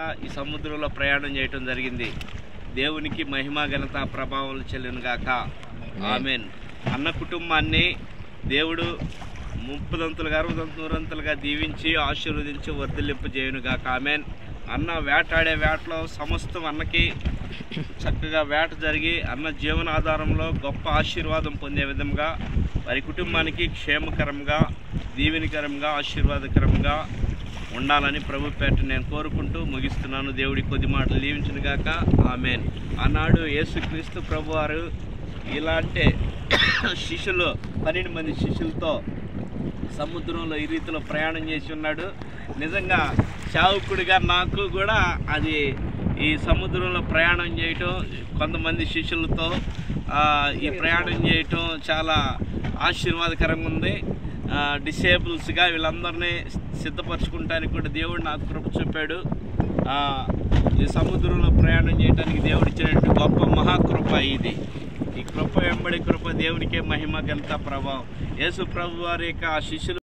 ఈ సముద్రంలో ప్రయాణం చేయటం జరిగింది దేవునికి మహిమ ఘనత ప్రభావం చెల్లిన గాక ఆమెన్ అన్న కుటుంబాన్ని దేవుడు ముప్పదంతులుగా అరవదంతులు నూరంతులుగా దీవించి ఆశీర్వదించి వర్ధిల్లింపు చేయను గాక ఆమెన్ అన్న వేటాడే వేటలో సమస్తం అన్నకి చక్కగా వేట జరిగి అన్న జీవనాధారంలో గొప్ప ఆశీర్వాదం పొందే విధంగా వారి కుటుంబానికి క్షేమకరంగా దీవెనకరంగా ఆశీర్వాదకరంగా ఉండాలని ప్రభు పేట నేను కోరుకుంటూ ముగిస్తున్నాను దేవుడి కొద్ది మాటలు దీవించిన గాక ఆమెన్ ఆనాడు యేసుక్రీస్తు ప్రభు వారు ఇలాంటి శిష్యులు పన్నెండు మంది శిష్యులతో సముద్రంలో ఈ రీతిలో ప్రయాణం చేసి ఉన్నాడు నిజంగా చావుకుడిగా నాకు కూడా అది ఈ సముద్రంలో ప్రయాణం చేయటం కొంతమంది శిష్యులతో ఆ, ఈ ప్రయాణం చేయటం చాలా ఆశీర్వాదకరంగా ఉంది డిసేబుల్స్గా వీళ్ళందరినీ సిద్ధపరచుకుంటానికి కూడా దేవుడు నాకు కృప చూపాడు ఆ, ఈ సముద్రంలో ప్రయాణం చేయడానికి దేవుడు ఇచ్చినటువంటి గొప్ప మహాకృప ఇది ఈ కృప వెంబడి కృప దేవునికే మహిమ ఘనత ప్రభావం యేసు ప్రభు వారి యొక్క ఆ శిష్యులు